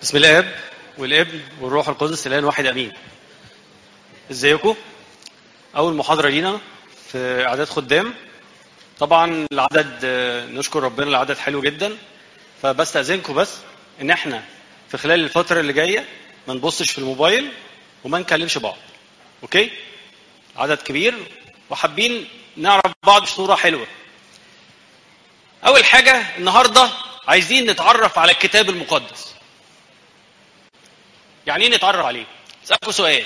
بسم الاب والابن والروح القدس الان واحد امين ازيكم اول محاضره لينا في اعداد خدام طبعا العدد آه، نشكر ربنا العدد حلو جدا فبستاذنكم بس ان احنا في خلال الفتره اللي جايه ما نبصش في الموبايل وما نكلمش بعض اوكي عدد كبير وحابين نعرف بعض بصوره حلوه اول حاجه النهارده عايزين نتعرف على الكتاب المقدس يعني ايه نتعرف عليه اسالكم سؤال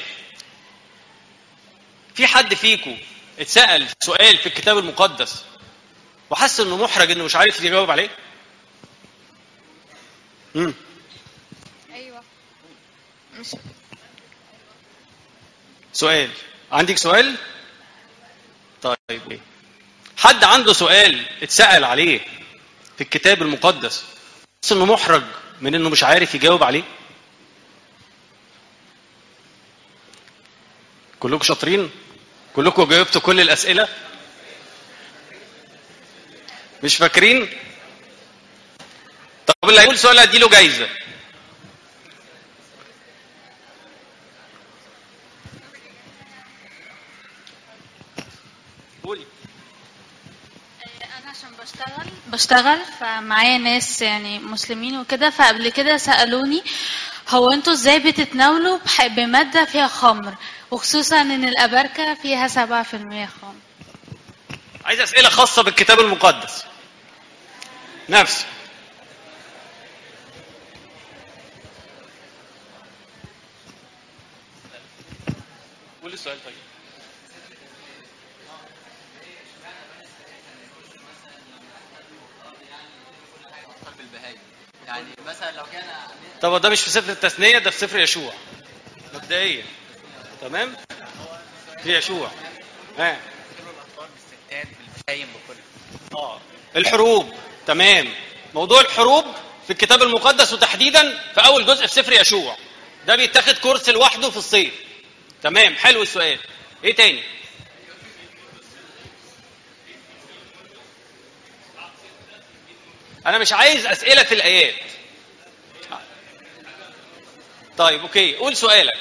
في حد فيكم اتسال سؤال في الكتاب المقدس وحس انه محرج انه مش عارف يجاوب عليه امم ايوه مش سؤال عندك سؤال طيب ايه حد عنده سؤال اتسال عليه في الكتاب المقدس حس انه محرج من انه مش عارف يجاوب عليه كلكم شاطرين كلكم جاوبتوا كل الاسئله مش فاكرين طب اللي هيقول سؤال هديله جايزه قولي انا عشان بشتغل بشتغل فمعايا ناس يعني مسلمين وكده فقبل كده سالوني هو انتوا ازاي بتتناولوا بح- بماده فيها خمر وخصوصا ان الاباركه فيها 7% خمر عايز اسئله خاصه بالكتاب المقدس نفسه قول السؤال طيب قلب البهايم يعني مثلا لو كان طب ده مش في سفر التثنيه ده في سفر يشوع مبدئيا تمام في يشوع ها الاطفال بالستات بالبهايم بكل اه الحروب تمام موضوع الحروب في الكتاب المقدس وتحديدا في اول جزء في سفر يشوع ده بيتاخد كورس لوحده في الصيف تمام حلو السؤال ايه تاني انا مش عايز اسئله في الايات طيب اوكي قول سؤالك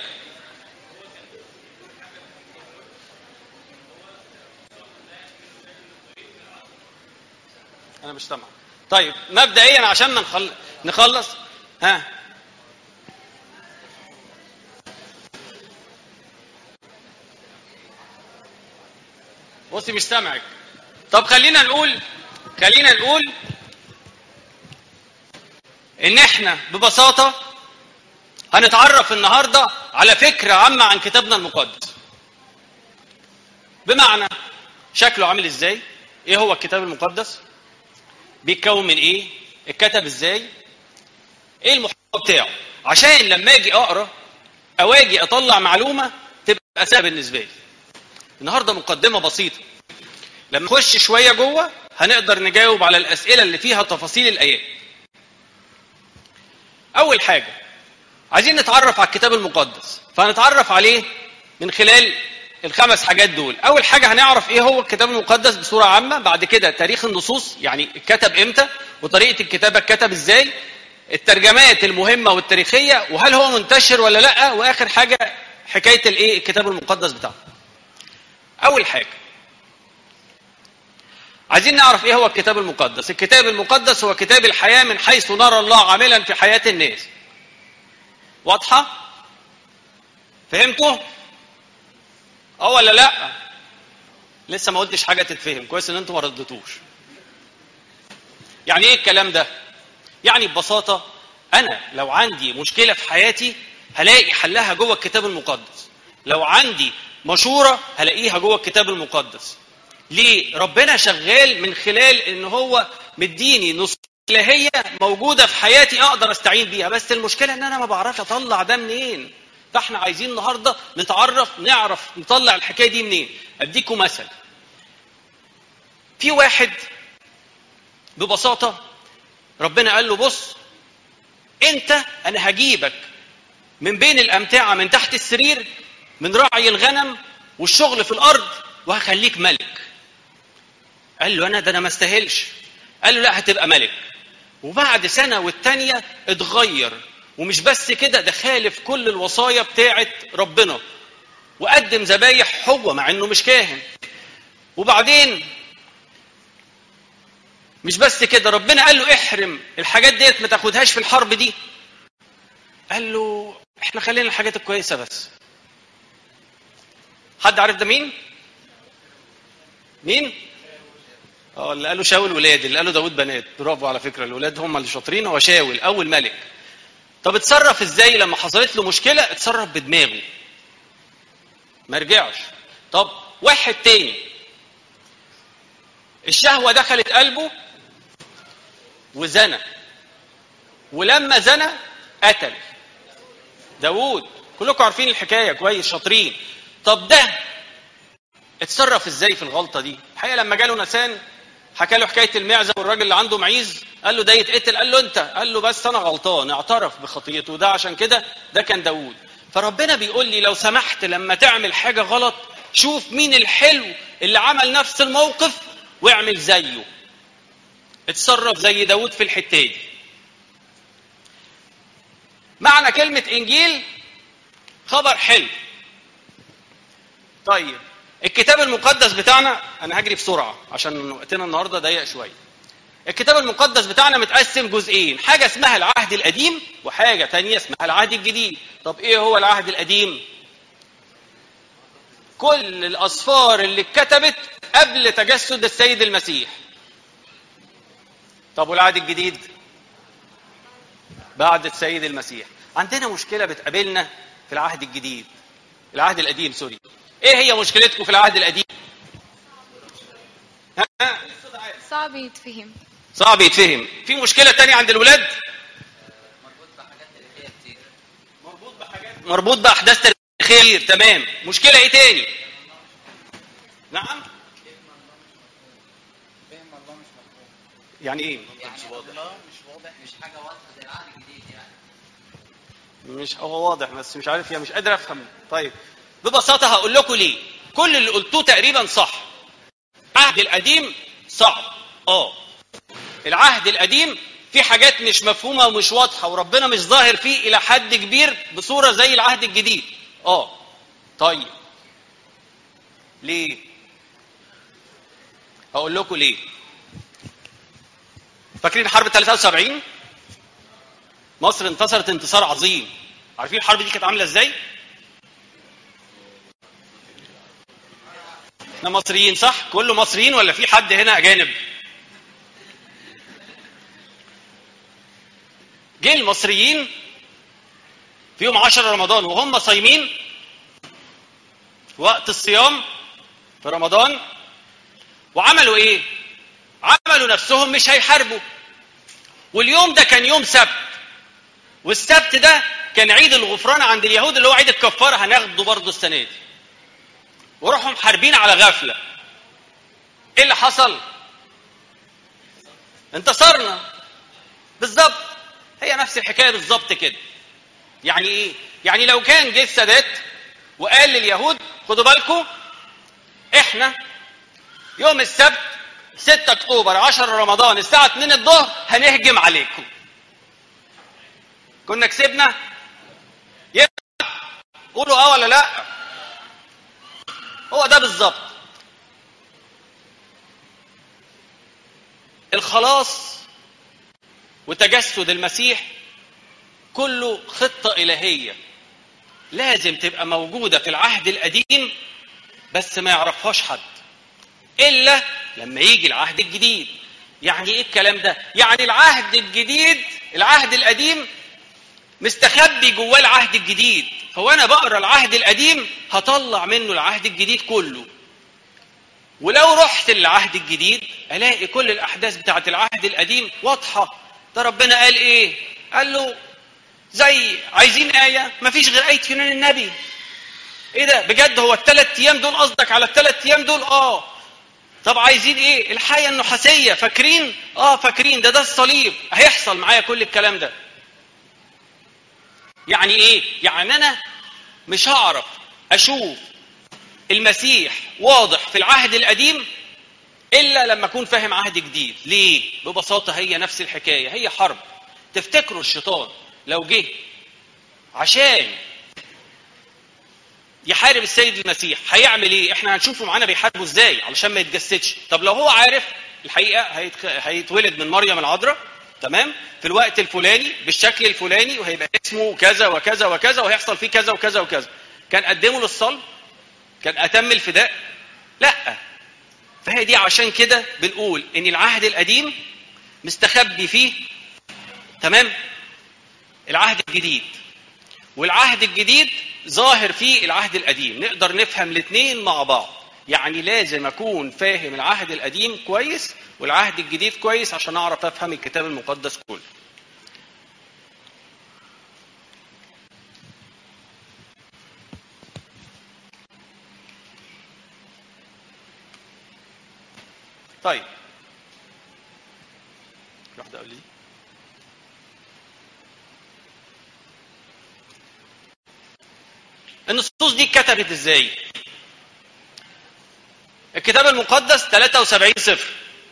انا مش سامع طيب مبدئيا عشان ما نخل... نخلص ها بصي مش سامعك طب خلينا نقول خلينا نقول ان احنا ببساطه هنتعرف النهارده على فكره عامه عن كتابنا المقدس بمعنى شكله عامل ازاي ايه هو الكتاب المقدس بيتكون من ايه اتكتب ازاي ايه المحتوى بتاعه عشان لما اجي اقرا او اجي اطلع معلومه تبقى سهله بالنسبه لي النهارده مقدمه بسيطه لما نخش شويه جوه هنقدر نجاوب على الاسئله اللي فيها تفاصيل الايات اول حاجه عايزين نتعرف على الكتاب المقدس فهنتعرف عليه من خلال الخمس حاجات دول اول حاجه هنعرف ايه هو الكتاب المقدس بصوره عامه بعد كده تاريخ النصوص يعني اتكتب امتى وطريقه الكتابه اتكتب ازاي الترجمات المهمه والتاريخيه وهل هو منتشر ولا لا واخر حاجه حكايه الايه الكتاب المقدس بتاعه اول حاجه عايزين نعرف ايه هو الكتاب المقدس الكتاب المقدس هو كتاب الحياه من حيث نرى الله عاملا في حياه الناس واضحه فهمتوا اه ولا لا لسه ما قلتش حاجه تتفهم كويس ان انتوا ما ردتوش يعني ايه الكلام ده يعني ببساطه انا لو عندي مشكله في حياتي هلاقي حلها جوه الكتاب المقدس لو عندي مشوره هلاقيها جوه الكتاب المقدس ليه ربنا شغال من خلال ان هو مديني نص الهيه موجوده في حياتي اقدر استعين بيها بس المشكله ان انا ما بعرفش اطلع ده منين فاحنا عايزين النهارده نتعرف نعرف نطلع الحكايه دي منين اديكم مثل في واحد ببساطه ربنا قال له بص انت انا هجيبك من بين الامتعه من تحت السرير من رعي الغنم والشغل في الارض وهخليك ملك قال له انا ده انا ما استاهلش قال له لا هتبقى ملك وبعد سنه والتانيه اتغير ومش بس كده ده خالف كل الوصايا بتاعه ربنا وقدم ذبايح هو مع انه مش كاهن وبعدين مش بس كده ربنا قال له احرم الحاجات ديت ما تاخدهاش في الحرب دي قال له احنا خلينا الحاجات الكويسه بس حد عارف ده مين مين اه اللي قالوا شاول ولاد اللي قالوا داود بنات برافو على فكره الولاد هم اللي شاطرين هو شاول اول ملك طب اتصرف ازاي لما حصلت له مشكله اتصرف بدماغه ما رجعش طب واحد تاني الشهوه دخلت قلبه وزنى ولما زنى قتل داوود كلكم عارفين الحكايه كويس شاطرين طب ده اتصرف ازاي في الغلطه دي الحقيقه لما جاله نسان حكى له حكايه المعزه والراجل اللي عنده معيز قال له ده يتقتل قال له انت قال له بس انا غلطان اعترف بخطيته ده عشان كده ده كان داوود فربنا بيقول لي لو سمحت لما تعمل حاجه غلط شوف مين الحلو اللي عمل نفس الموقف واعمل زيه اتصرف زي داوود في الحته دي معنى كلمه انجيل خبر حلو طيب الكتاب المقدس بتاعنا انا هجري بسرعه عشان وقتنا النهارده ضيق شويه الكتاب المقدس بتاعنا متقسم جزئين حاجه اسمها العهد القديم وحاجه تانية اسمها العهد الجديد طب ايه هو العهد القديم كل الاسفار اللي اتكتبت قبل تجسد السيد المسيح طب والعهد الجديد بعد السيد المسيح عندنا مشكله بتقابلنا في العهد الجديد العهد القديم سوري ايه هي مشكلتكم في العهد القديم ها؟ صعب يتفهم صعب يتفهم في مشكله تانية عند الولاد مربوط بحاجات تاريخيه كتير مربوط بحاجات مربوط باحداث تاريخيه كتير تمام مشكله ايه تاني نعم فهم الله مش مفهوم يعني ايه يعني الله مش واضح مش حاجه واضحه زي العهد الجديد يعني مش هو واضح بس مش عارف يا مش قادر افهم طيب ببساطه هقول لكم ليه كل اللي قلتوه تقريبا صح العهد القديم صعب اه العهد القديم في حاجات مش مفهومه ومش واضحه وربنا مش ظاهر فيه الى حد كبير بصوره زي العهد الجديد اه طيب ليه هقول لكم ليه فاكرين حرب 73 مصر انتصرت انتصار عظيم عارفين الحرب دي كانت عامله ازاي احنا مصريين صح كله مصريين ولا في حد هنا اجانب جه المصريين في يوم 10 رمضان وهم صايمين وقت الصيام في رمضان وعملوا ايه عملوا نفسهم مش هيحاربوا واليوم ده كان يوم سبت والسبت ده كان عيد الغفران عند اليهود اللي هو عيد الكفاره هناخده برضه السنه دي وروحوا محاربين على غفله ايه اللي حصل انتصرنا بالظبط هي نفس الحكايه بالظبط كده يعني ايه يعني لو كان جه السادات وقال لليهود خدوا بالكم احنا يوم السبت 6 اكتوبر 10 رمضان الساعه 2 الظهر هنهجم عليكم كنا كسبنا يبقى قولوا اه ولا لا هو ده بالظبط الخلاص وتجسد المسيح كله خطة إلهية لازم تبقى موجودة في العهد القديم بس ما يعرفهاش حد إلا لما يجي العهد الجديد يعني إيه الكلام ده؟ يعني العهد الجديد العهد القديم مستخبي جواه العهد الجديد هو انا بقرا العهد القديم هطلع منه العهد الجديد كله ولو رحت للعهد الجديد الاقي كل الاحداث بتاعه العهد القديم واضحه ده ربنا قال ايه قال له زي عايزين ايه مفيش غير ايه يونان النبي ايه ده بجد هو الثلاث ايام دول قصدك على الثلاث ايام دول اه طب عايزين ايه الحياه النحاسيه فاكرين اه فاكرين ده ده الصليب هيحصل معايا كل الكلام ده يعني ايه يعني انا مش هعرف اشوف المسيح واضح في العهد القديم الا لما اكون فاهم عهد جديد ليه ببساطه هي نفس الحكايه هي حرب تفتكروا الشيطان لو جه عشان يحارب السيد المسيح هيعمل ايه احنا هنشوفه معانا بيحاربه ازاي علشان ما يتجسدش طب لو هو عارف الحقيقه هيتخ... هيتولد من مريم العذراء تمام في الوقت الفلاني بالشكل الفلاني وهيبقى اسمه كذا وكذا وكذا وهيحصل فيه كذا وكذا وكذا كان قدمه للصلب كان اتم الفداء لا فهي دي عشان كده بنقول ان العهد القديم مستخبي فيه تمام العهد الجديد والعهد الجديد ظاهر فيه العهد القديم نقدر نفهم الاثنين مع بعض يعني لازم اكون فاهم العهد القديم كويس والعهد الجديد كويس عشان اعرف افهم الكتاب المقدس كله طيب واحده قول لي النصوص دي اتكتبت ازاي الكتاب المقدس 73 صفر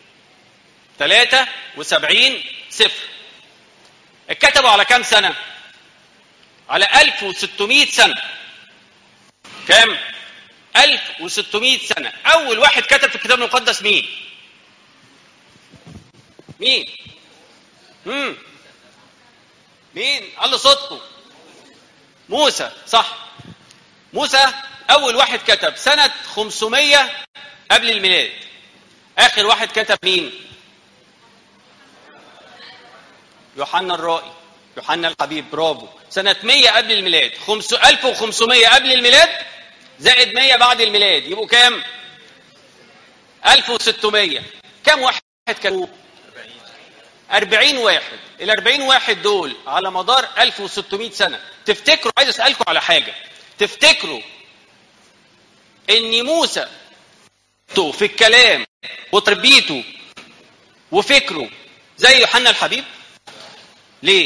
73 صفر اتكتبوا على كام سنة؟ على 1600 سنة كام؟ 1600 سنة أول واحد كتب في الكتاب المقدس مين؟ مين؟ مم. مين؟ قال صوتكم موسى صح موسى أول واحد كتب سنة 500 قبل الميلاد آخر واحد كتب مين؟ يوحنا الرائي يوحنا الحبيب برافو سنة 100 قبل الميلاد 1500 قبل الميلاد زائد 100 بعد الميلاد يبقوا كام؟ 1600 كم واحد كانوا؟ 40 واحد ال 40 واحد دول على مدار 1600 سنة تفتكروا عايز أسألكم على حاجة تفتكروا ان موسى في الكلام وتربيته وفكره زي يوحنا الحبيب ليه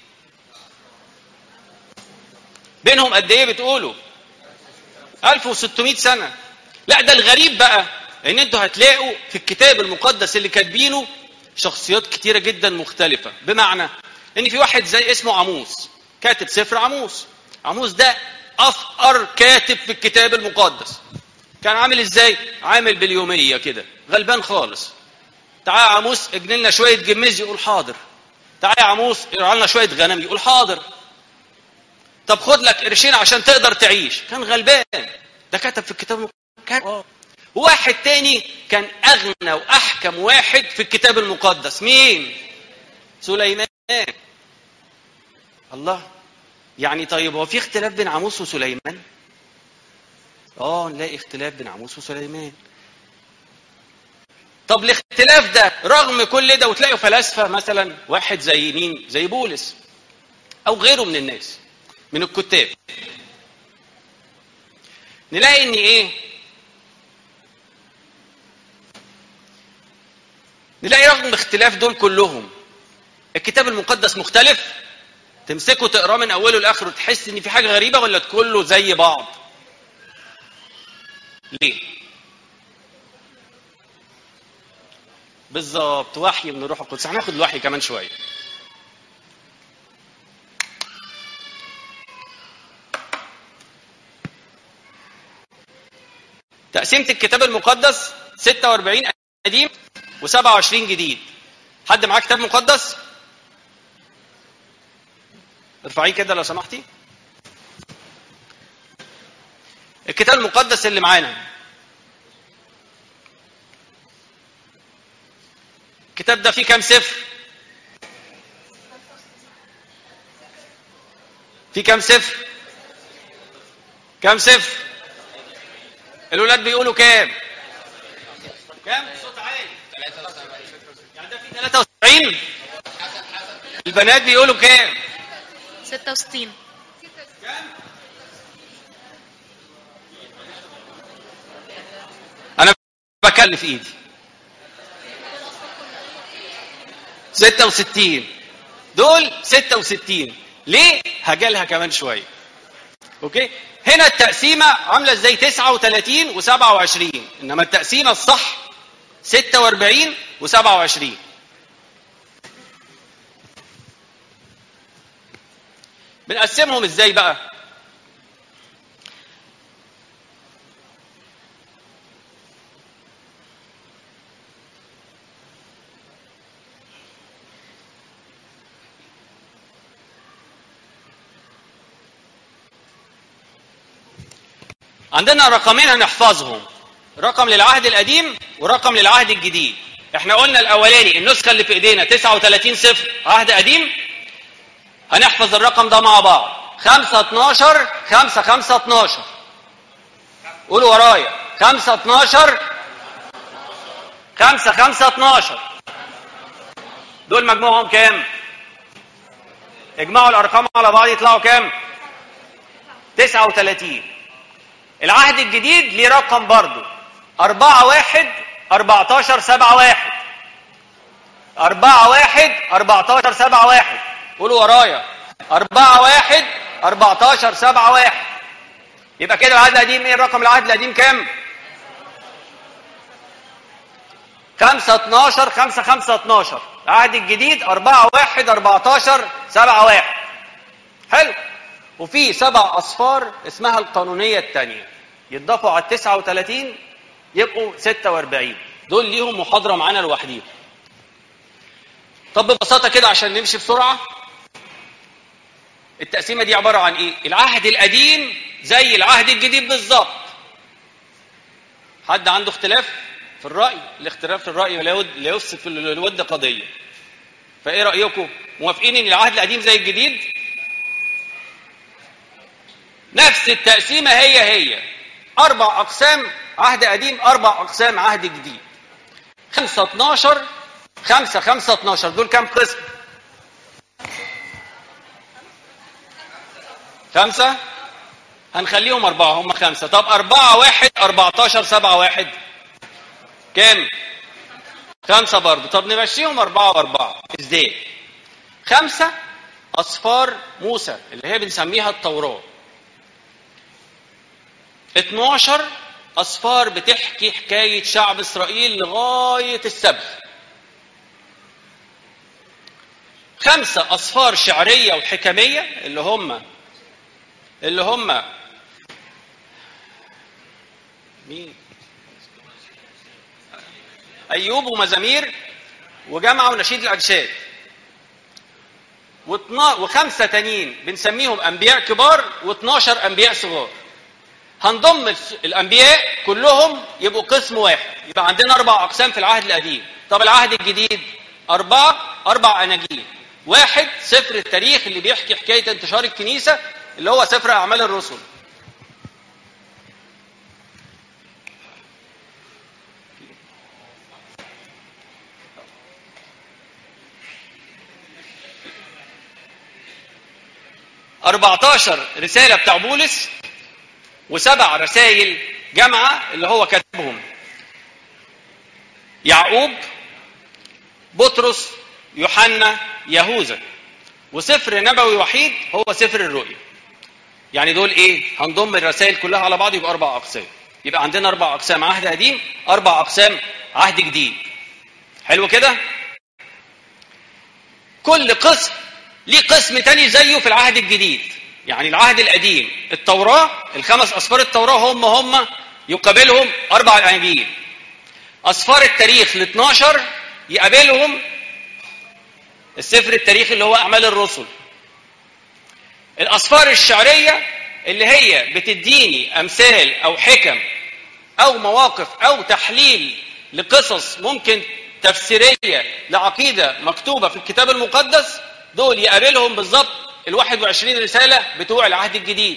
بينهم قد ايه بتقولوا 1600 سنه لا ده الغريب بقى ان انتوا هتلاقوا في الكتاب المقدس اللي كاتبينه شخصيات كتيره جدا مختلفه بمعنى ان في واحد زي اسمه عموس كاتب سفر عموس عموس ده افقر كاتب في الكتاب المقدس كان عامل ازاي عامل باليوميه كده غلبان خالص تعال يا عموس اجن لنا شويه جميز يقول حاضر تعال يا عموس ارعى لنا شويه غنم يقول حاضر طب خد لك قرشين عشان تقدر تعيش كان غلبان ده كتب في الكتاب المقدس واحد تاني كان اغنى واحكم واحد في الكتاب المقدس مين سليمان الله يعني طيب هو في اختلاف بين عموس وسليمان اه نلاقي اختلاف بين عموس وسليمان طب الاختلاف ده رغم كل ده وتلاقوا فلاسفه مثلا واحد زي مين زي بولس او غيره من الناس من الكتاب نلاقي ان ايه نلاقي رغم الاختلاف دول كلهم الكتاب المقدس مختلف تمسكه تقراه من اوله لاخره تحس ان في حاجه غريبه ولا كله زي بعض ليه بالظبط وحي من الروح القدس هناخد الوحي كمان شويه تقسيمة الكتاب المقدس 46 قديم و27 جديد حد معاه كتاب مقدس ارفعيه كده لو سمحتي الكتاب المقدس اللي معانا الكتاب ده فيه كام سفر فيه كام سفر كام سفر الولاد بيقولوا كام كام صوت عالي يعني ده فيه 73 البنات بيقولوا كام 66 انا بكلف ايدي 66 دول 66 ليه هجالها كمان شويه اوكي هنا التقسيمه عامله ازاي 39 و27 انما التقسيمه الصح 46 و27 بنقسمهم ازاي بقى عندنا رقمين هنحفظهم رقم للعهد القديم ورقم للعهد الجديد احنا قلنا الاولاني النسخه اللي في ايدينا 39 صفر عهد قديم هنحفظ الرقم ده مع بعض 5 12 5 5 12 قولوا ورايا 5 12 5 5 12 دول مجموعهم كام اجمعوا الارقام على بعض يطلعوا كام 39 العهد الجديد ليه رقم برضه 4 1 14 7 1 4 1 14 7 1 قولوا ورايا 4 1 14 7 1 يبقى كده العهد القديم ايه الرقم العهد القديم كام 5 12 5 5 12 العهد الجديد 4 1 14 7 1 حلو وفي سبع اصفار اسمها القانونيه الثانيه يتضافوا على ال 39 يبقوا 46 دول ليهم محاضره معانا لوحديهم طب ببساطه كده عشان نمشي بسرعه التقسيمه دي عباره عن ايه العهد القديم زي العهد الجديد بالظبط حد عنده اختلاف في الراي الاختلاف في الراي لا يود- لا يفسد في الود قضيه فايه رايكم موافقين ان العهد القديم زي الجديد نفس التقسيمه هي هي اربع اقسام عهد قديم اربع اقسام عهد جديد 5 12 5 5 12 دول كام قسم خمسة هنخليهم أربعة هم خمسة طب أربعة واحد أربعتاشر سبعة واحد كام خمسة برضه طب نمشيهم أربعة وأربعة إزاي خمسة أصفار موسى اللي هي بنسميها التوراة 12 أصفار بتحكي حكاية شعب إسرائيل لغاية السبت خمسة أصفار شعرية وحكمية اللي هم اللي هم مين أيوب ومزامير وجمعة ونشيد الأنشاد واثنا- وخمسة تانيين بنسميهم أنبياء كبار و12 أنبياء صغار هنضم الس- الأنبياء كلهم يبقوا قسم واحد يبقى عندنا أربع أقسام في العهد القديم طب العهد الجديد أربعة أربع أناجيل واحد سفر التاريخ اللي بيحكي حكاية انتشار الكنيسة اللي هو سفر أعمال الرسل أربعتاشر رسالة بتاع بولس وسبع رسائل جامعة اللي هو كاتبهم يعقوب بطرس يوحنا يهوذا وسفر نبوي وحيد هو سفر الرؤيا يعني دول ايه هنضم الرسائل كلها على بعض يبقى اربع اقسام يبقى عندنا اربع اقسام عهد قديم اربع اقسام عهد جديد حلو كده كل قسم ليه قسم تاني زيه في العهد الجديد يعني العهد القديم التوراة الخمس أسفار التوراة هم هم يقابلهم أربع الأناجيل أسفار التاريخ ال 12 يقابلهم السفر التاريخي اللي هو أعمال الرسل الأسفار الشعرية اللي هي بتديني أمثال أو حكم أو مواقف أو تحليل لقصص ممكن تفسيرية لعقيدة مكتوبة في الكتاب المقدس دول يقابلهم بالظبط ال 21 رسالة بتوع العهد الجديد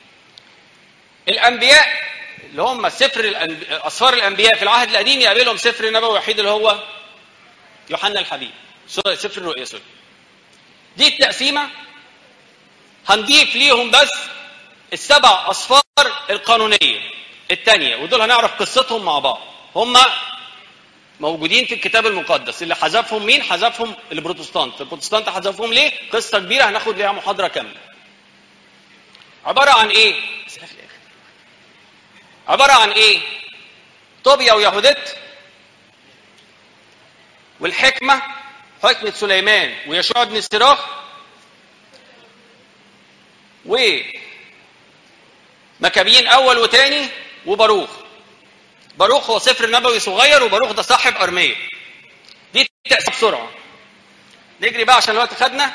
الأنبياء اللي هم سفر الأنب... أسفار الأنبياء في العهد القديم يقابلهم سفر نبوي وحيد اللي هو يوحنا الحبيب سوري، سفر الرؤيا سوري دي التقسيمة هنضيف ليهم بس السبع أصفار القانونية التانية ودول هنعرف قصتهم مع بعض هم موجودين في الكتاب المقدس اللي حذفهم مين حذفهم البروتستانت البروتستانت حذفهم ليه قصة كبيرة هناخد ليها محاضرة كاملة عبارة عن ايه أسئلة في الآخر. عبارة عن ايه طوبيا ويهودت والحكمة حكمة سليمان ويشوع بن السراخ و مكابين اول وتاني وباروخ باروخ هو سفر نبوي صغير وباروخ ده صاحب ارميه دي تقسم بسرعه نجري بقى عشان الوقت خدنا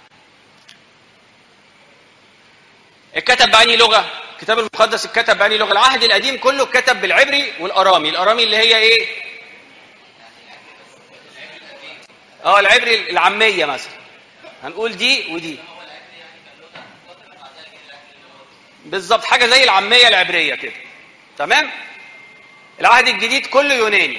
اتكتب بأني لغة الكتاب المقدس اتكتب بأني لغة العهد القديم كله اتكتب بالعبري والأرامي الأرامي اللي هي ايه اه العبري العامية مثلا هنقول دي ودي بالظبط حاجة زي العامية العبرية كده تمام العهد الجديد كله يوناني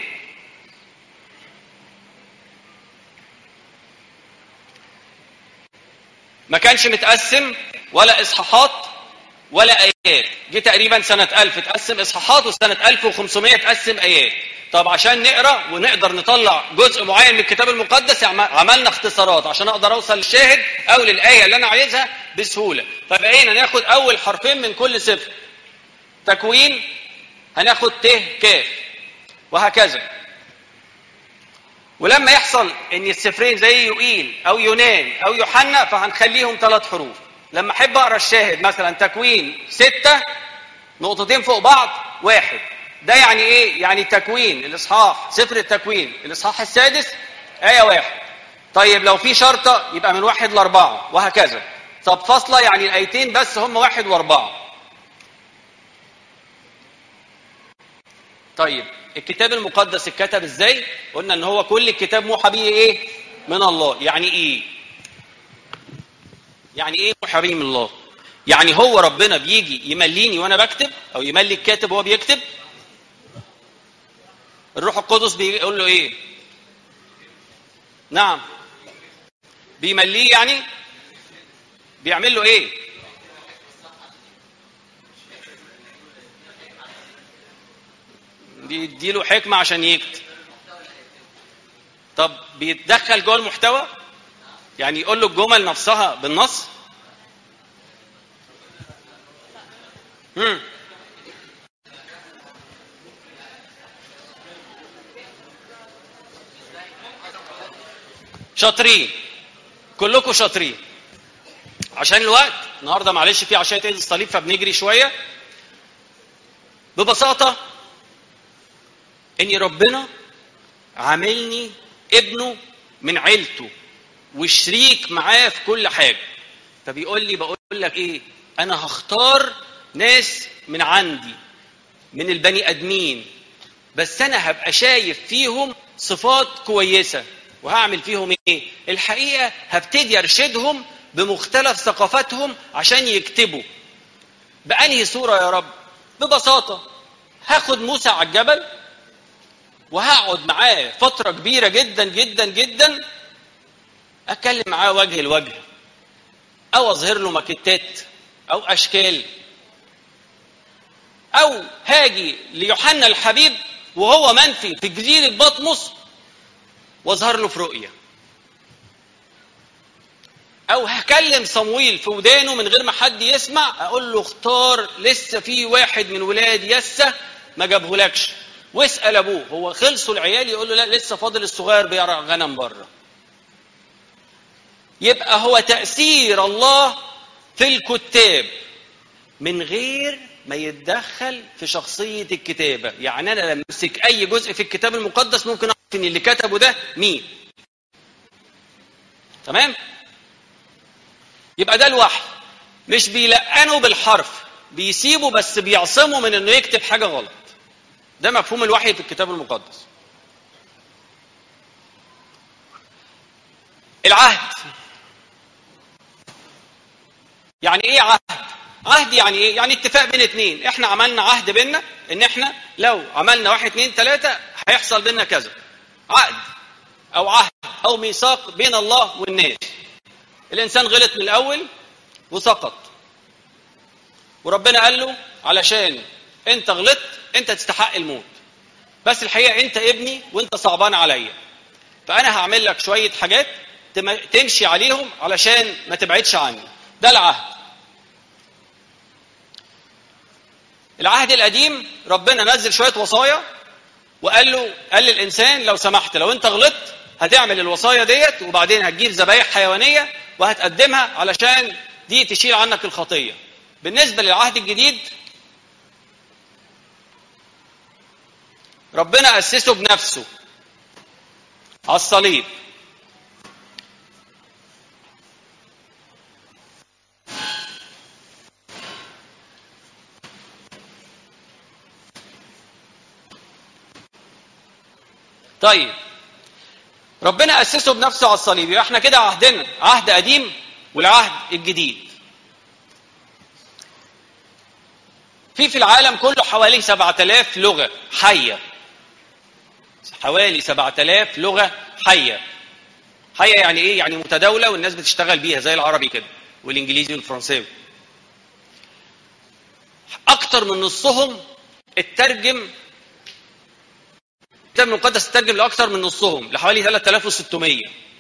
ما كانش متقسم ولا اصحاحات ولا ايات جه تقريبا سنه 1000 اتقسم اصحاحات وسنه 1500 اتقسم ايات طب عشان نقرا ونقدر نطلع جزء معين من الكتاب المقدس عم- عملنا اختصارات عشان اقدر اوصل للشاهد او للايه اللي انا عايزها بسهوله فبقينا ناخد اول حرفين من كل سفر تكوين هناخد ت كاف وهكذا ولما يحصل ان السفرين زي يوئيل او يونان او يوحنا فهنخليهم ثلاث حروف لما احب اقرا الشاهد مثلا تكوين ستة نقطتين فوق بعض واحد ده يعني ايه يعني تكوين الاصحاح سفر التكوين الاصحاح السادس ايه واحد طيب لو في شرطه يبقى من واحد لاربعه وهكذا طب فاصله يعني الايتين بس هم واحد واربعه طيب الكتاب المقدس اتكتب ازاي قلنا ان هو كل الكتاب موحى به ايه من الله يعني ايه يعني ايه موحى به من الله يعني هو ربنا بيجي يمليني وانا بكتب او يملي الكاتب وهو بيكتب الروح القدس بيقول له ايه نعم بيمليه يعني بيعمل له ايه بيديله حكمة عشان يكتب طب بيتدخل جوه المحتوى يعني يقول له الجمل نفسها بالنص مم. شاطرين كلكم شاطرين عشان الوقت النهارده معلش في عشاء عيد الصليب فبنجري شويه ببساطه ان ربنا عاملني ابنه من عيلته وشريك معاه في كل حاجه فبيقول لي بقول لك ايه انا هختار ناس من عندي من البني ادمين بس انا هبقى شايف فيهم صفات كويسه وهعمل فيهم ايه الحقيقه هبتدي ارشدهم بمختلف ثقافاتهم عشان يكتبوا بأنهي صورة يا رب ببساطة هاخد موسى على الجبل وهقعد معاه فترة كبيرة جدا جدا جدا أتكلم معاه وجه لوجه أو أظهر له ماكيتات أو أشكال أو هاجي ليوحنا الحبيب وهو منفي في جزيرة بطمس واظهر له في رؤية أو هكلم صمويل في ودانه من غير ما حد يسمع أقول له اختار لسه في واحد من ولاد يسة ما جابهولكش واسأل أبوه هو خلصوا العيال يقول له لا لسه فاضل الصغير بيرعى غنم بره يبقى هو تأثير الله في الكتاب من غير ما يتدخل في شخصية الكتابة يعني أنا لما أمسك أي جزء في الكتاب المقدس ممكن أعرف إن اللي كتبه ده مين تمام يبقى ده الوحي مش بيلقنه بالحرف بيسيبه بس بيعصمه من انه يكتب حاجه غلط ده مفهوم الوحي في الكتاب المقدس العهد يعني ايه عهد عهد يعني ايه يعني اتفاق بين اتنين احنا عملنا عهد بينا ان احنا لو عملنا واحد اتنين تلاته هيحصل بينا كذا عقد او عهد او ميثاق بين الله والناس الانسان غلط من الاول وسقط وربنا قال له علشان انت غلطت انت تستحق الموت بس الحقيقه انت ابني وانت صعبان عليا فانا هعمل لك شويه حاجات تم- تمشي عليهم علشان ما تبعدش عني ده العهد العهد القديم ربنا نزل شويه وصايا وقال له قال للانسان لو سمحت لو انت غلطت هتعمل الوصايا ديت وبعدين هتجيب ذبايح حيوانيه وهتقدمها علشان دي تشيل عنك الخطيه بالنسبه للعهد الجديد ربنا اسسه بنفسه على الصليب طيب ربنا اسسه بنفسه على الصليب يبقى احنا كده عهدنا عهد قديم والعهد الجديد في في العالم كله حوالي 7000 لغه حيه حوالي 7000 لغه حيه حيه يعني ايه يعني متداوله والناس بتشتغل بيها زي العربي كده والانجليزي والفرنساوي اكتر من نصهم اترجم الكتاب المقدس اترجم لاكثر من نصهم لحوالي 3600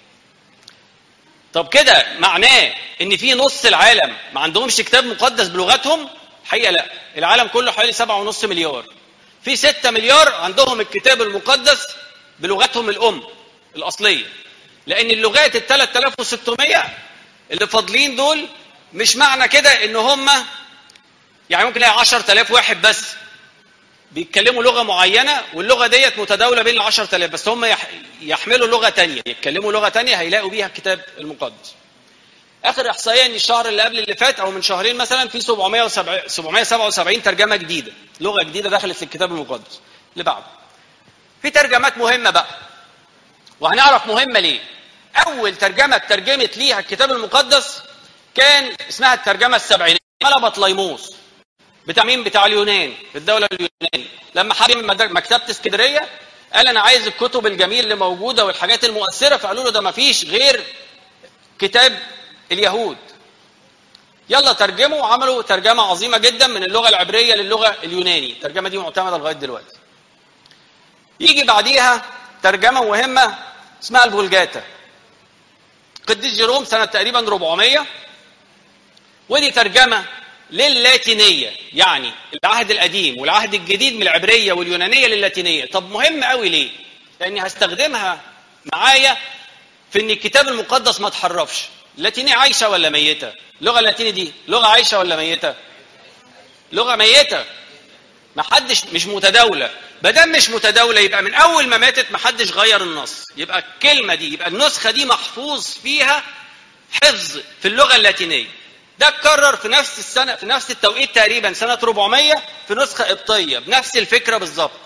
طب كده معناه ان في نص العالم ما عندهمش كتاب مقدس بلغتهم الحقيقه لا العالم كله حوالي 7.5 مليار في 6 مليار عندهم الكتاب المقدس بلغتهم الام الاصليه لان اللغات ال 3600 اللي فاضلين دول مش معنى كده ان هم يعني ممكن تلاقي 10000 واحد بس بيتكلموا لغه معينه واللغه ديت متداوله بين ال 10000 بس هم يح- يحملوا لغه تانية يتكلموا لغه تانية هيلاقوا بيها الكتاب المقدس اخر احصائيه ان الشهر اللي قبل اللي فات او من شهرين مثلا في 777 777 ترجمه جديده لغه جديده دخلت في الكتاب المقدس اللي بعده في ترجمات مهمه بقى وهنعرف مهمه ليه اول ترجمه ترجمت ليها الكتاب المقدس كان اسمها الترجمه السبعينيه قال بطليموس بتاع مين بتاع اليونان في الدوله اليونان لما حب يعمل مدر- مكتبه اسكندريه قال انا عايز الكتب الجميله اللي موجوده والحاجات المؤثره فقالوا له ده ما فيش غير كتاب اليهود يلا ترجموا وعملوا ترجمه عظيمه جدا من اللغه العبريه للغه اليوناني الترجمه دي معتمده لغايه دلوقتي يجي بعديها ترجمه مهمه اسمها الفولجاتا قديس جيروم سنه تقريبا 400 ودي ترجمه للاتينيه يعني العهد القديم والعهد الجديد من العبريه واليونانيه للاتينيه طب مهم قوي ليه لاني هستخدمها معايا في ان الكتاب المقدس ما اتحرفش اللاتينيه عايشه ولا ميته اللغه اللاتينيه دي لغه عايشه ولا ميته لغه ميته ما حدش مش متداوله ما دام مش متداوله يبقى من اول ما ماتت ما حدش غير النص يبقى الكلمه دي يبقى النسخه دي محفوظ فيها حفظ في اللغه اللاتينيه ده اتكرر في نفس السنه في نفس التوقيت تقريبا سنه 400 في نسخه قبطيه بنفس الفكره بالظبط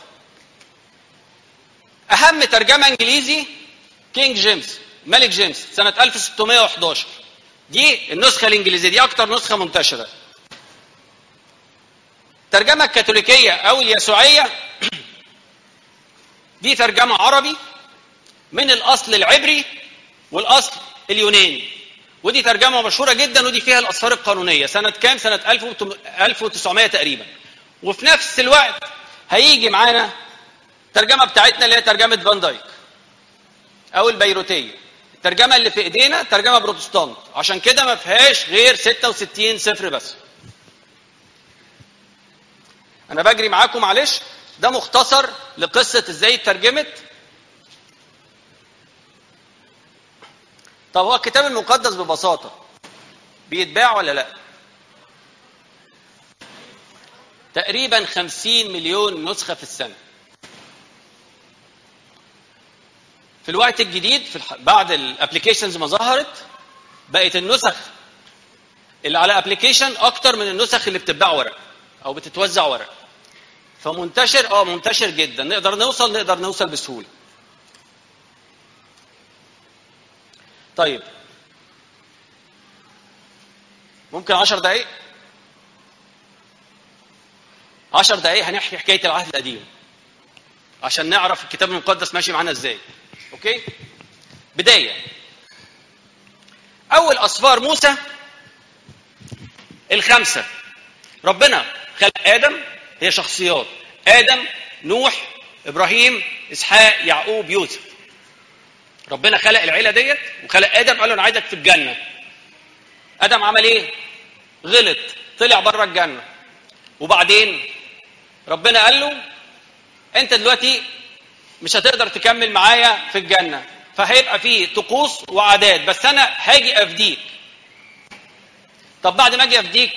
اهم ترجمه انجليزي كينج جيمس ملك جيمس سنه 1611 دي النسخه الانجليزيه دي اكتر نسخه منتشره الترجمه الكاثوليكيه او اليسوعيه دي ترجمه عربي من الاصل العبري والاصل اليوناني ودي ترجمه مشهوره جدا ودي فيها الاسفار القانونيه سنه كام سنه 1900 تقريبا وفي نفس الوقت هيجي معانا الترجمه بتاعتنا اللي هي ترجمه فان دايك او البيروتيه الترجمه اللي في ايدينا ترجمه بروتستانت عشان كده ما فيهاش غير 66 صفر بس انا بجري معاكم معلش ده مختصر لقصه ازاي اترجمت طب هو الكتاب المقدس ببساطه بيتباع ولا لا تقريبا 50 مليون نسخه في السنه في الوقت الجديد في الح... بعد الابلكيشنز ما ظهرت بقت النسخ اللي على ابلكيشن اكتر من النسخ اللي بتتباع ورق او بتتوزع ورق فمنتشر اه منتشر جدا نقدر نوصل نقدر نوصل بسهوله طيب ممكن عشر دقايق عشر دقايق هنحكي حكايه العهد القديم عشان نعرف الكتاب المقدس ماشي معانا ازاي اوكي بدايه اول اسفار موسى الخمسه ربنا خلق ادم هي شخصيات ادم نوح ابراهيم اسحاق يعقوب يوسف ربنا خلق العيله ديت وخلق ادم قال له انا عايزك في الجنه ادم عمل ايه غلط طلع بره الجنه وبعدين ربنا قال له انت دلوقتي مش هتقدر تكمل معايا في الجنه فهيبقى فيه طقوس وعادات بس انا هاجي افديك طب بعد ما اجي افديك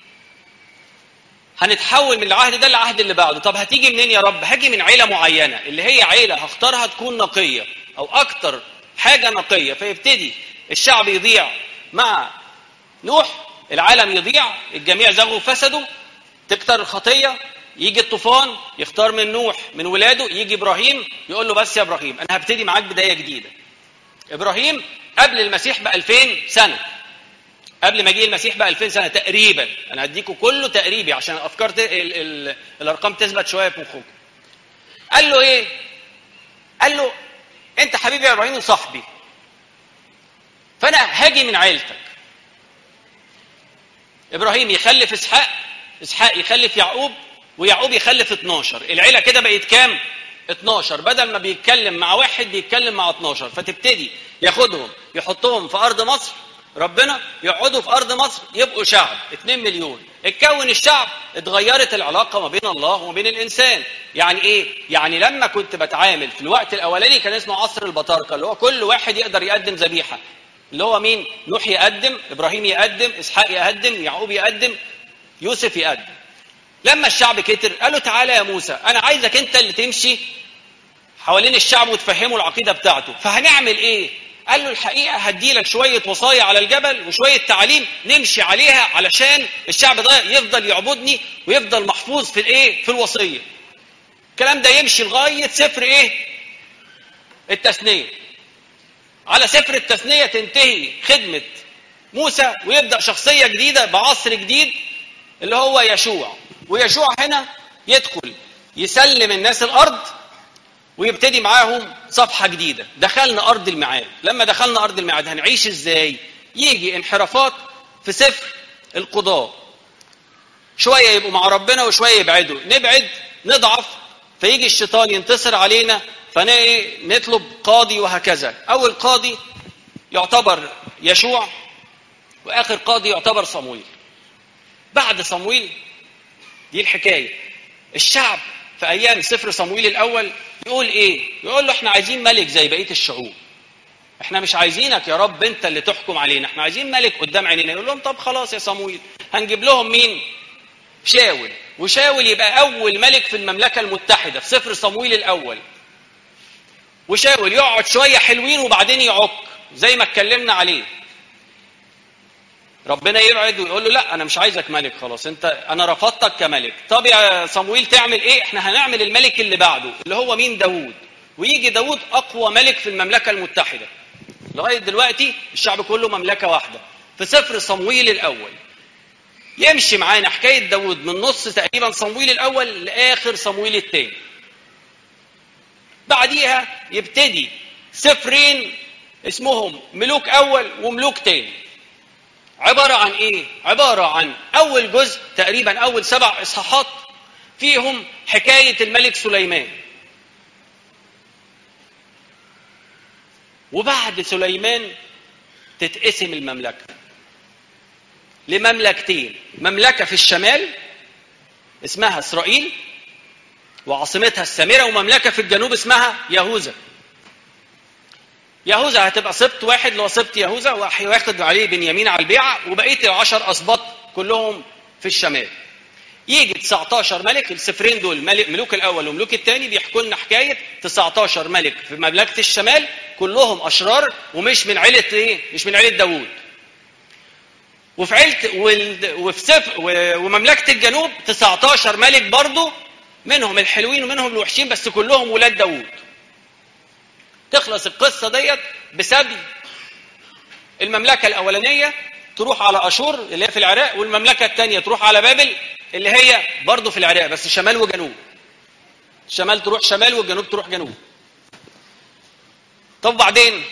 هنتحول من العهد ده للعهد اللي بعده طب هتيجي منين يا رب هاجي من عيله معينه اللي هي عيله هختارها تكون نقيه او اكتر حاجه نقيه فيبتدي الشعب يضيع مع نوح العالم يضيع الجميع زغوا وفسدوا تكتر الخطيه يجي الطوفان يختار من نوح من ولاده يجي ابراهيم يقول له بس يا ابراهيم انا هبتدي معاك بدايه جديده ابراهيم قبل المسيح ب 2000 سنه قبل ما يجي المسيح ب 2000 سنه تقريبا انا هديكم كله تقريبي عشان الافكار ت... ال... ال... الارقام تثبت شويه في مخكم قال له ايه قال له انت حبيبي يا ابراهيم وصاحبي فانا هاجي من عيلتك ابراهيم يخلف اسحاق اسحاق يخلف يعقوب ويعقوب يخلف 12 العيله كده بقت كام 12 بدل ما بيتكلم مع واحد بيتكلم مع 12 فتبتدي ياخدهم يحطهم في ارض مصر ربنا يقعدوا في ارض مصر يبقوا شعب 2 مليون اتكون الشعب اتغيرت العلاقه ما بين الله وما بين الانسان يعني ايه يعني لما كنت بتعامل في الوقت الاولاني كان اسمه عصر البطاركه اللي هو كل واحد يقدر يقدم ذبيحه اللي هو مين نوح يقدم ابراهيم يقدم اسحاق يقدم يعقوب يقدم يوسف يقدم لما الشعب كتر قالوا تعالى يا موسى انا عايزك انت اللي تمشي حوالين الشعب وتفهمه العقيده بتاعته فهنعمل ايه قال له الحقيقه هديلك شويه وصايا على الجبل وشويه تعليم نمشي عليها علشان الشعب ده يفضل يعبدني ويفضل محفوظ في الايه في الوصيه الكلام ده يمشي لغايه سفر ايه التثنيه على سفر التثنيه تنتهي خدمه موسى ويبدا شخصيه جديده بعصر جديد اللي هو يشوع ويشوع هنا يدخل يسلم الناس الارض ويبتدي معاهم صفحه جديده دخلنا ارض الميعاد لما دخلنا ارض الميعاد هنعيش ازاي يجي انحرافات في سفر القضاء شويه يبقوا مع ربنا وشويه يبعدوا نبعد نضعف فيجي الشيطان ينتصر علينا فنطلب قاضي وهكذا اول قاضي يعتبر يشوع واخر قاضي يعتبر صمويل بعد صمويل دي الحكايه الشعب في ايام سفر صمويل الاول يقول ايه يقول له احنا عايزين ملك زي بقيه الشعوب احنا مش عايزينك يا رب انت اللي تحكم علينا احنا عايزين ملك قدام عينينا يقول لهم طب خلاص يا صمويل هنجيب لهم مين شاول وشاول يبقى اول ملك في المملكه المتحده في سفر صمويل الاول وشاول يقعد شويه حلوين وبعدين يعك زي ما اتكلمنا عليه ربنا يبعد ويقول له لا انا مش عايزك ملك خلاص انت انا رفضتك كملك طب يا صمويل تعمل ايه احنا هنعمل الملك اللي بعده اللي هو مين داوود ويجي داوود اقوى ملك في المملكه المتحده لغايه دلوقتي الشعب كله مملكه واحده في سفر صمويل الاول يمشي معانا حكايه داوود من نص تقريبا صمويل الاول لاخر صمويل الثاني بعديها يبتدي سفرين اسمهم ملوك اول وملوك تاني عبارة عن إيه؟ عبارة عن أول جزء تقريبا أول سبع إصحاحات فيهم حكاية الملك سليمان. وبعد سليمان تتقسم المملكة لمملكتين، مملكة في الشمال اسمها إسرائيل وعاصمتها السامرة ومملكة في الجنوب اسمها يهوذا. يهوذا هتبقى سبط واحد اللي هو سبط يهوذا وهياخد عليه بنيامين على البيعة وبقية العشر أسباط كلهم في الشمال. يجي 19 ملك السفرين دول ملك ملوك الأول وملوك الثاني بيحكوا لنا حكاية 19 ملك في مملكة الشمال كلهم أشرار ومش من عيلة إيه؟ مش من عيلة داوود. وفي عيلة وفي سف ومملكة الجنوب 19 ملك برضه منهم الحلوين ومنهم الوحشين بس كلهم ولاد داوود. تخلص القصة ديت بسبي المملكة الأولانية تروح على أشور اللي هي في العراق والمملكة الثانية تروح على بابل اللي هي برضه في العراق بس شمال وجنوب الشمال تروح شمال والجنوب تروح جنوب طب بعدين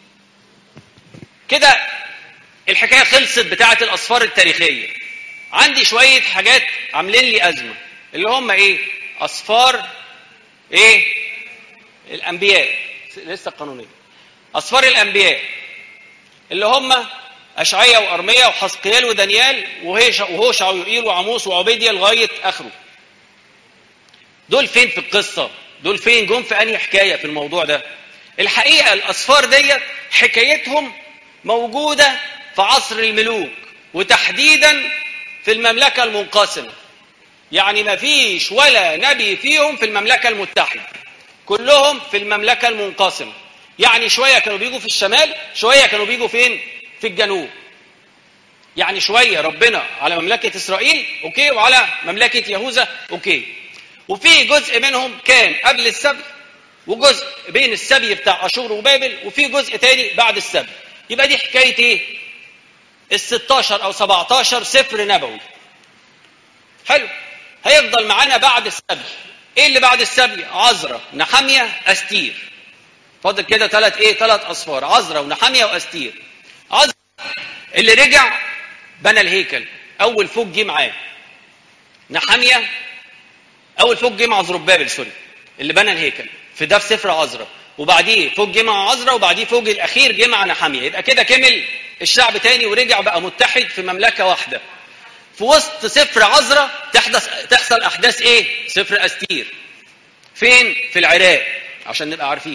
كده الحكاية خلصت بتاعة الأسفار التاريخية عندي شوية حاجات عاملين لي أزمة اللي هم إيه أسفار إيه الأنبياء لسه القانونية أسفار الأنبياء اللي هم أشعية وأرمية وحسقيال ودانيال وهوشع ويوئيل وعموس وعبيديا لغاية آخره دول فين في القصة دول فين جم في أنهي حكاية في الموضوع ده الحقيقة الأسفار ديت حكايتهم موجودة في عصر الملوك وتحديدا في المملكة المنقسمة يعني ما فيش ولا نبي فيهم في المملكة المتحدة كلهم في المملكة المنقسمة يعني شوية كانوا بيجوا في الشمال شوية كانوا بيجوا فين في الجنوب يعني شوية ربنا على مملكة إسرائيل أوكي وعلى مملكة يهوذا أوكي وفي جزء منهم كان قبل السبي وجزء بين السبي بتاع أشور وبابل وفي جزء تاني بعد السبي يبقى دي حكاية إيه؟ ال 16 أو 17 سفر نبوي حلو هيفضل معانا بعد السبي ايه اللي بعد السبي عزرا نحامية استير فاضل كده ثلاث ايه ثلاث اصفار عزرا ونحامية واستير عزرا اللي رجع بنى الهيكل اول فوق جه معاه نحامية اول فوق جه مع زربابل سوري اللي بنى الهيكل في ده في سفر عزرا وبعديه فوق جه مع عزرا وبعديه فوق الاخير جه مع نحامية يبقى كده كمل الشعب تاني ورجع بقى متحد في مملكة واحدة في وسط سفر عزرا تحدث تحصل احداث ايه سفر استير فين في العراق عشان نبقى عارفين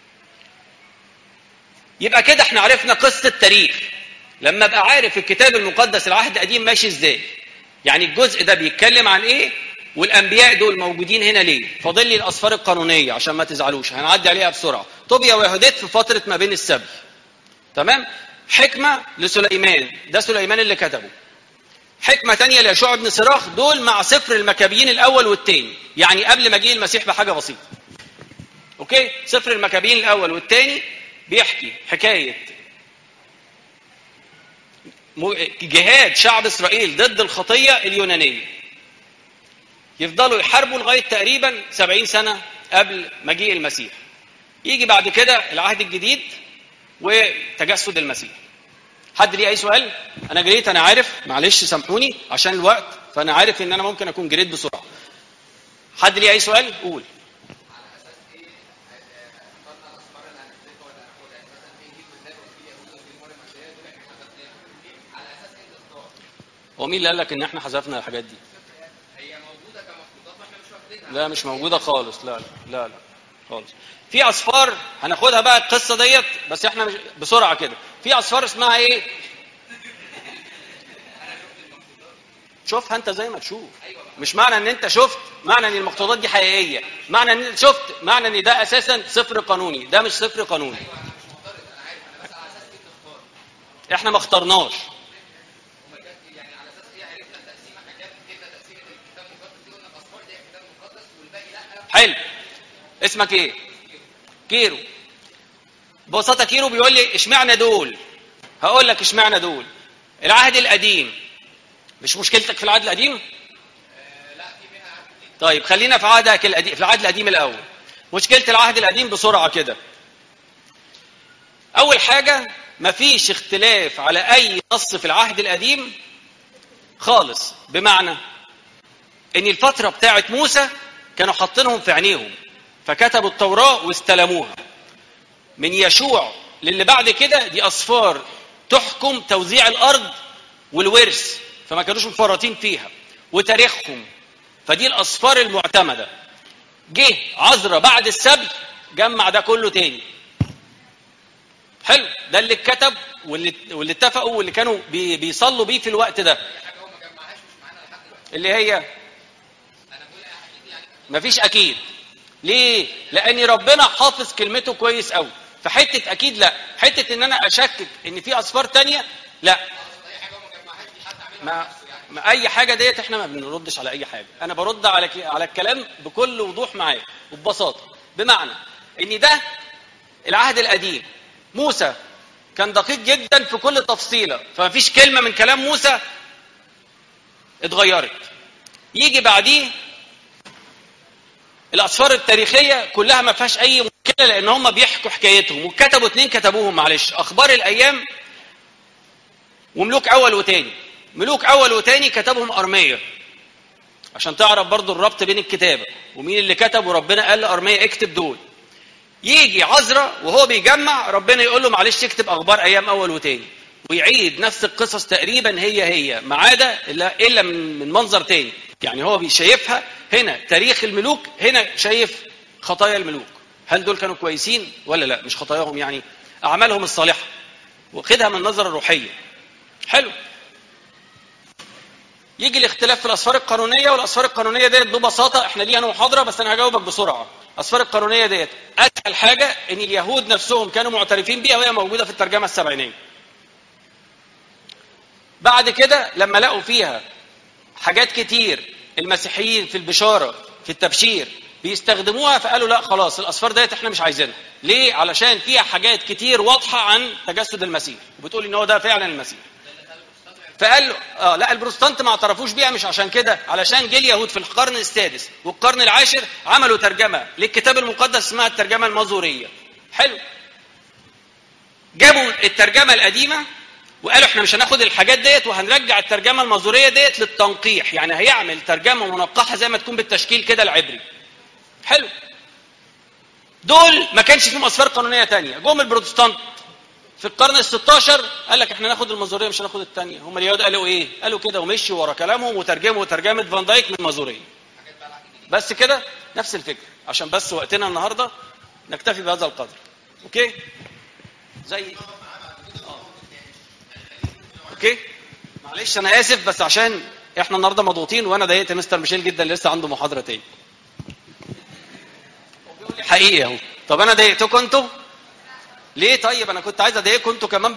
يبقى كده احنا عرفنا قصه تاريخ لما ابقى عارف الكتاب المقدس العهد القديم ماشي ازاي يعني الجزء ده بيتكلم عن ايه والانبياء دول موجودين هنا ليه فاضل لي الاسفار القانونيه عشان ما تزعلوش هنعدي عليها بسرعه طوبيا ويهوديت في فتره ما بين السبي تمام حكمه لسليمان ده سليمان اللي كتبه حكمة تانية ليشوع بن صراخ دول مع سفر المكابيين الأول والتاني يعني قبل مجيء المسيح بحاجة بسيطة أوكي سفر المكابيين الأول والتاني بيحكي حكاية جهاد شعب إسرائيل ضد الخطية اليونانية يفضلوا يحاربوا لغاية تقريبا سبعين سنة قبل مجيء المسيح يجي بعد كده العهد الجديد وتجسد المسيح حد ليه اي سؤال انا جريت انا عارف معلش سامحوني عشان الوقت فانا عارف ان انا ممكن اكون جريت بسرعه حد ليه اي سؤال قول هو مين اللي قال لك ان احنا حذفنا الحاجات دي لا مش موجوده خالص لا لا لا, لا. خالص في اصفار هناخدها بقى القصه ديت بس احنا مش بسرعه كده في اصفار اسمها ايه شوفها انت زي ما تشوف مش معنى ان انت شفت معنى ان المخطوطات دي حقيقيه معنى ان انت شفت معنى ان ده اساسا صفر قانوني ده مش صفر قانوني احنا ما اخترناش حلو اسمك ايه كيرو ببساطه كيرو بيقول لي اشمعنى دول هقول لك اشمعنى دول العهد القديم مش مشكلتك في العهد القديم طيب خلينا في عهدك القديم في العهد القديم الاول مشكله العهد القديم بسرعه كده اول حاجه مفيش اختلاف على اي نص في العهد القديم خالص بمعنى ان الفتره بتاعه موسى كانوا حاطينهم في عينيهم فكتبوا التوراه واستلموها من يشوع للي بعد كده دي اصفار تحكم توزيع الارض والورث فما كانوش مفرطين فيها وتاريخهم فدي الاصفار المعتمده جه عذرا بعد السبي جمع ده كله تاني حلو ده اللي اتكتب واللي واللي اتفقوا واللي كانوا بي بيصلوا بيه في الوقت ده اللي هي مفيش اكيد ليه لان ربنا حافظ كلمته كويس قوي فحته اكيد لا حته ان انا اشكك ان في اصفار تانية لا ما, ما اي حاجه ديت احنا ما بنردش على اي حاجه انا برد على ك- على الكلام بكل وضوح معاك وببساطه بمعنى ان ده العهد القديم موسى كان دقيق جدا في كل تفصيله فما فيش كلمه من كلام موسى اتغيرت يجي بعديه الاسفار التاريخيه كلها ما فيهاش اي مشكله لان هم بيحكوا حكايتهم وكتبوا اتنين كتبوهم معلش اخبار الايام وملوك اول وتاني ملوك اول وتاني كتبهم ارميه عشان تعرف برضو الربط بين الكتابه ومين اللي كتب وربنا قال لارميه اكتب دول يجي عزرا وهو بيجمع ربنا يقول له معلش اكتب اخبار ايام اول وتاني ويعيد نفس القصص تقريبا هي هي ما عدا الا إلا من من منظر تاني يعني هو شايفها هنا تاريخ الملوك هنا شايف خطايا الملوك هل دول كانوا كويسين ولا لا مش خطاياهم يعني اعمالهم الصالحه واخدها من النظره الروحيه حلو يجي الاختلاف في الاسفار القانونيه والاسفار القانونيه ديت ببساطه احنا ليها محاضره بس انا هجاوبك بسرعه الاسفار القانونيه ديت اسهل حاجه ان اليهود نفسهم كانوا معترفين بيها وهي موجوده في الترجمه السبعينيه بعد كده لما لقوا فيها حاجات كتير المسيحيين في البشاره في التبشير بيستخدموها فقالوا لا خلاص الاصفار ديت احنا مش عايزينها ليه علشان فيها حاجات كتير واضحه عن تجسد المسيح وبتقول ان هو ده فعلا المسيح فقال له اه لا البروتستانت ما اعترفوش بيها مش عشان كده علشان جه اليهود في القرن السادس والقرن العاشر عملوا ترجمه للكتاب المقدس اسمها الترجمه المازوريه حلو جابوا الترجمه القديمه وقالوا احنا مش هناخد الحاجات ديت وهنرجع الترجمه المازوريه ديت للتنقيح يعني هيعمل ترجمه منقحه زي ما تكون بالتشكيل كده العبري حلو دول ما كانش فيهم اسفار قانونيه تانية جم البروتستانت في القرن ال 16 قال لك احنا ناخد المازوريه مش هناخد الثانيه هم اليهود قالوا ايه قالوا كده ومشوا ورا كلامهم وترجموا ترجمه فان دايك من المازوريه بس كده نفس الفكره عشان بس وقتنا النهارده نكتفي بهذا القدر اوكي زي آه. اوكي معلش انا اسف بس عشان احنا النهارده مضغوطين وانا ضايقت مستر ميشيل جدا لسه عنده محاضره تاني حقيقي اهو طب انا ضايقتكم انتوا ليه طيب انا كنت عايز اضايقكم انتوا كمان